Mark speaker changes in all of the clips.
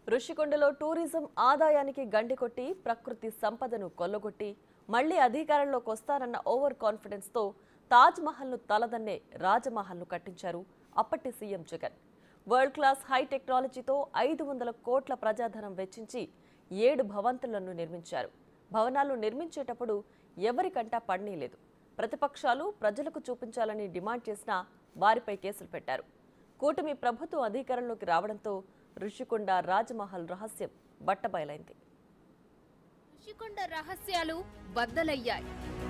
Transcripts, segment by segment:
Speaker 1: ఋషికొండలో tourism ఆదాయానికి గండి కొట్టి ప్రకృతి సంపదను కొల్లగొట్టి మళ్లీ అధికారంలోకి వస్తారన్న ఓవర్ కాన్ఫిడెన్స్తో తాజ్ మహల్ను తలదన్నే రాజమహల్ను కట్టించారు అప్పటి CM Jagan world class high టెక్నాలజీతో ఐదు వందల కోట్ల ప్రజాధనం వెచ్చించి ఏడు భవంతులను నిర్మించారు భవనాలు నిర్మించేటప్పుడు ఎవరికంటా పడనీలేదు ప్రతిపక్షాలు ప్రజలకు చూపించాలని డిమాండ్ చేసినా వారిపై కేసులు పెట్టారు కూటమి ప్రభుత్వం అధికారంలోకి రావడంతో ఋషికొండ రాజమహల్ రహస్యం బట్టబయలైంది
Speaker 2: ఋషికొండ రహస్యాలు బద్దలయ్యాయి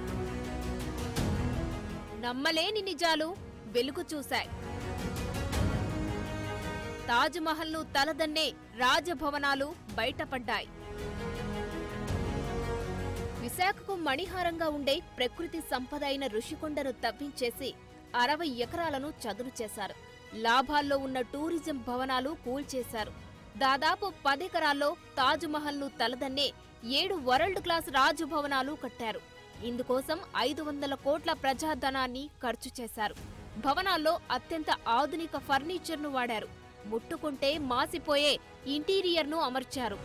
Speaker 2: నమ్మలేని నిజాలు వెలుగు చూశాయి తాజ్మహల్ను తలదన్నే రాజభవనాలు బయటపడ్డాయి విశాఖకు మణిహారంగా ఉండే ప్రకృతి సంపద అయిన ఋషికొండను తవ్వించేసి అరవై ఎకరాలను చదును చేశారు లాభాల్లో ఉన్న టూరిజం భవనాలు కూల్చేశారు దాదాపు పదెకరాల్లో తాజ్మహల్ను తలదన్నే ఏడు వరల్డ్ క్లాస్ రాజభవనాలు కట్టారు ఇందుకోసం ఐదు వందల కోట్ల ప్రజాధనాన్ని ఖర్చు చేశారు భవనాల్లో అత్యంత ఆధునిక ఫర్నిచర్ను వాడారు ముట్టుకుంటే మాసిపోయే ఇంటీరియర్ను అమర్చారు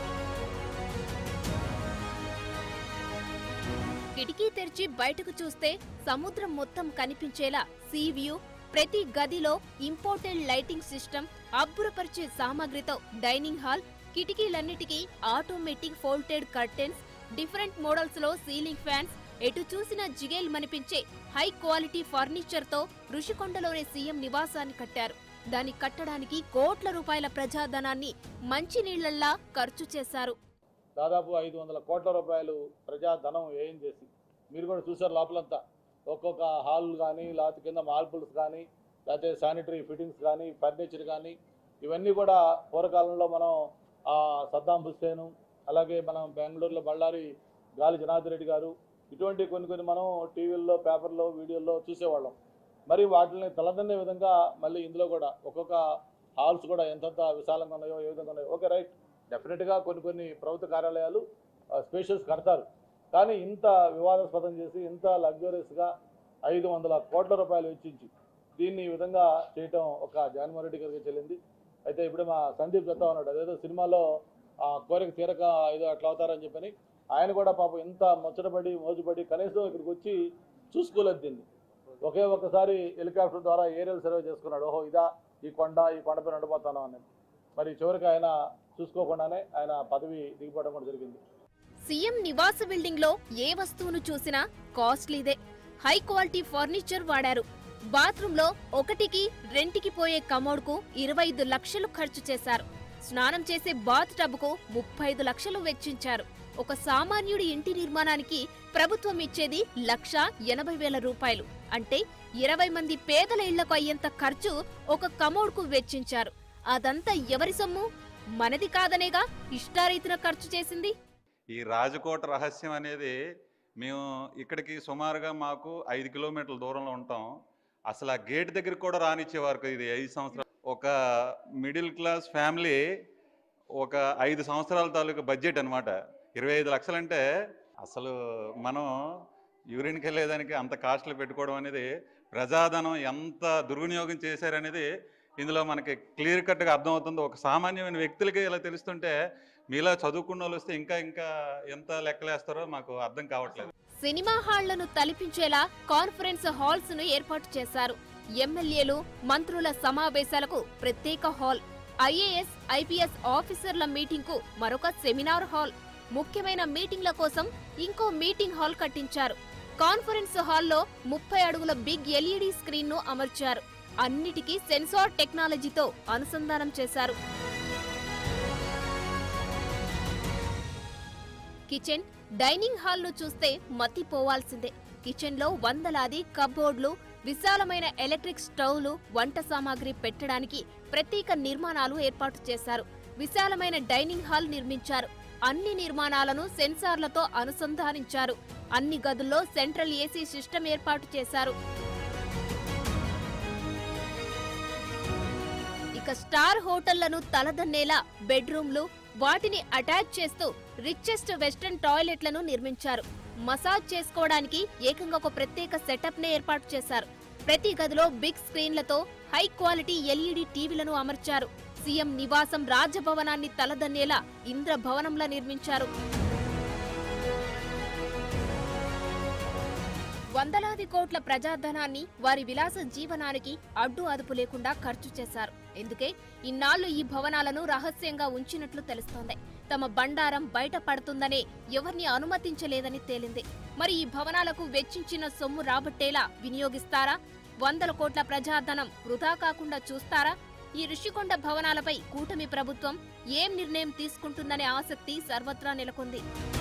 Speaker 2: కిటికీ తెరిచి బయటకు చూస్తే సముద్రం మొత్తం కనిపించేలా సీ వ్యూ ప్రతి గదిలో ఇంపోర్టెడ్ లైటింగ్ సిస్టమ్ అబ్బురపరిచే సామాగ్రితో డైనింగ్ హాల్ కిటికీలన్నిటికీ automatic folded curtains different models లో సీలింగ్ ఫ్యాన్స్ ఎటు చూసినా జిగేల్ మనిపించే హై క్వాలిటీ ఫర్నిచర్ తో ఋషికొండలోనే సీఎం నివాసాన్ని కట్టారు దాన్ని కట్టడానికి కోట్ల రూపాయల ప్రజాధనాన్ని మంచినీళ్లల్లా ఖర్చు చేశారు
Speaker 3: దాదాపు ఐదు వందల కోట్ల రూపాయలు ప్రజాధనం వ్యయం చేసి మీరు కూడా చూసారు లోపలంతా ఒక్కొక్క హాల్ కానీ లేకపోతే కింద మార్బుల్స్ కానీ లేకపోతే శానిటరీ ఫిట్టింగ్స్ కానీ ఫర్నిచర్ కానీ ఇవన్నీ కూడా పూర్వకాలంలో మనం ఆ, సద్దాం హుస్సేను అలాగే మనం బెంగళూరులో బళ్ళారి గాలి జనార్దన్ రెడ్డి గారు ఇటువంటి కొన్ని కొన్ని మనం టీవీల్లో పేపర్లో వీడియోల్లో చూసేవాళ్ళం మరి వాటిని తలదన్నే విధంగా మళ్ళీ ఇందులో కూడా ఒక్కొక్క హాల్స్ కూడా ఎంతంత విశాలంగా ఉన్నాయో ఏ విధంగా ఉన్నాయో ఓకే రైట్ డెఫినెట్గా కొన్ని కొన్ని ప్రభుత్వ కార్యాలయాలు స్పేషియస్ కడతారు కానీ ఇంత వివాదాస్పదం చేసి ఇంత లగ్జరియస్గా ఐదు వందల కోట్ల రూపాయలు వెచ్చించి దీన్ని ఈ విధంగా చేయటం ఒక జగన్మోహన్ రెడ్డి గారికి చెల్లింది అయితే ఇప్పుడు మా సందీప్ చెప్తా ఉన్నాడు అదేదో సినిమాలో ఆ కోరిక తీరక ఏదో అట్లా అవుతారని చెప్పని ఆయన కూడా పాపం ఇంత ముచ్చటపడి మోజుపడి కనీసం ఇక్కడికి వచ్చి చూసుకోలేదు దీన్ని ఒకే ఒక్కసారి హెలికాప్టర్ ద్వారా ఏరియల్ సర్వే చేసుకున్నాడు ఓహో ఇదా ఈ కొండ ఈ కొండపైన ఉండిపోతాను అని మరి చివరికి ఆయన చూసుకోకుండానే ఆయన పదవి దిగిపోవడం కూడా జరిగింది
Speaker 2: సీఎం నివాస బిల్డింగ్ లో ఏ వస్తువును చూసినా కాస్ట్లీదే హై క్వాలిటీ ఫర్నిచర్ వాడారు బాత్రూమ్ లో ఒకటికి రెంటికి పోయే కమోడ్ కు ఇరవై ఐదు లక్షలు ఖర్చు చేశారు స్నానం చేసే బాత్ టబ్ కు ముప్పై ఐదు లక్షలు వెచ్చించారు ఒక సామాన్యుడి ఇంటి నిర్మాణానికి ప్రభుత్వం ఇచ్చేది లక్ష ఎనభై వేల రూపాయలు అంటే ఇరవై మంది పేదల ఇళ్లకు అయ్యేంత ఖర్చు ఒక కమోడ్ కు వెచ్చించారు అదంతా ఎవరి సొమ్ము మనది కాదనేగా ఇష్టారీతిన ఖర్చు చేసింది
Speaker 4: ఈ రాజకోట రహస్యం అనేది మేము ఇక్కడికి సుమారుగా మాకు ఐదు కిలోమీటర్ల దూరంలో ఉంటాం అసలు ఆ గేట్ దగ్గరికి కూడా రానిచ్చేవారు కాదు ఇది ఐదు సంవత్సరాలు ఒక మిడిల్ క్లాస్ ఫ్యామిలీ ఒక ఐదు సంవత్సరాల తాలూకు బడ్జెట్ అనమాట ఇరవై ఐదు లక్షలంటే అసలు మనం యూరిన్కి వెళ్ళేదానికి అంత కాస్ట్లు పెట్టుకోవడం అనేది ప్రజాధనం ఎంత దుర్వినియోగం చేశారనేది ఇందులో మనకి క్లియర్ కట్గా అర్థమవుతుంది ఒక సామాన్యమైన వ్యక్తులకి ఇలా తెలుస్తుంటే మీలా చదువుకున్న వాళ్ళు వస్తే ఇంకా ఇంకా ఎంత లెక్కలేస్తారో మాకు అర్థం కావట్లేదు
Speaker 2: సినిమా హాళ్లను తలపించేలా కాన్ఫరెన్స్ హాల్స్ ను ఏర్పాటు చేశారు ఎమ్మెల్యేలు మంత్రుల సమావేశాలకు ప్రత్యేక హాల్ ఐఏఎస్ ఐపీఎస్ ఆఫీసర్ల మీటింగ్ కు మరొక సెమినార్ హాల్ ముఖ్యమైన మీటింగ్ల కోసం ఇంకో మీటింగ్ హాల్ కట్టించారు కాన్ఫరెన్స్ హాల్లో ముప్పై అడుగుల బిగ్ ఎల్ఈడి స్క్రీన్ ను అమర్చారు అన్నిటికీ సెన్సార్ టెక్నాలజీతో అనుసంధానం చేశారు కిచెన్ డైనింగ్ హాల్ ను చూస్తే మతిపోవాల్సిందే కిచెన్ లో వందలాది కబోర్డ్లు విశాలమైన ఎలక్ట్రిక్ స్టవ్లు వంట సామాగ్రి పెట్టడానికి ప్రత్యేక నిర్మాణాలు ఏర్పాటు చేశారు విశాలమైన డైనింగ్ హాల్ నిర్మించారు అన్ని నిర్మాణాలను సెన్సార్లతో అనుసంధానించారు అన్ని గదుల్లో సెంట్రల్ ఏసీ సిస్టమ్ ఏర్పాటు చేశారు ఇక స్టార్ హోటళ్లను తలదన్నేలా బెడ్రూమ్లు వాటిని అటాచ్ చేస్తూ రిచెస్ట్ వెస్టర్న్ టాయిలెట్లను నిర్మించారు మసాజ్ చేసుకోవడానికి ఏకంగా ఒక ప్రత్యేక సెటప్ నే ఏర్పాటు చేశారు ప్రతి గదిలో బిగ్ స్క్రీన్లతో హై క్వాలిటీ ఎల్ఈడి టీవీలను అమర్చారు సీఎం నివాసం రాజభవనాన్ని తలదన్నేలా ఇంద్రభవనంలా నిర్మించారు వందలాది కోట్ల ప్రజాధనాన్ని వారి విలాస జీవనానికి అడ్డు అదుపు లేకుండా ఖర్చు చేశారు ఎందుకే ఇన్నాళ్లు ఈ భవనాలను రహస్యంగా ఉంచినట్లు తెలుస్తోంది తమ బండారం బయట పడుతుందనే ఎవరిని అనుమతించలేదని తేలింది మరి ఈ భవనాలకు వెచ్చించిన సొమ్ము రాబట్టేలా వినియోగిస్తారా వందల కోట్ల ప్రజాధనం వృధా కాకుండా చూస్తారా ఈ ఋషికొండ భవనాలపై కూటమి ప్రభుత్వం ఏం నిర్ణయం తీసుకుంటుందనే ఆసక్తి సర్వత్రా నెలకొంది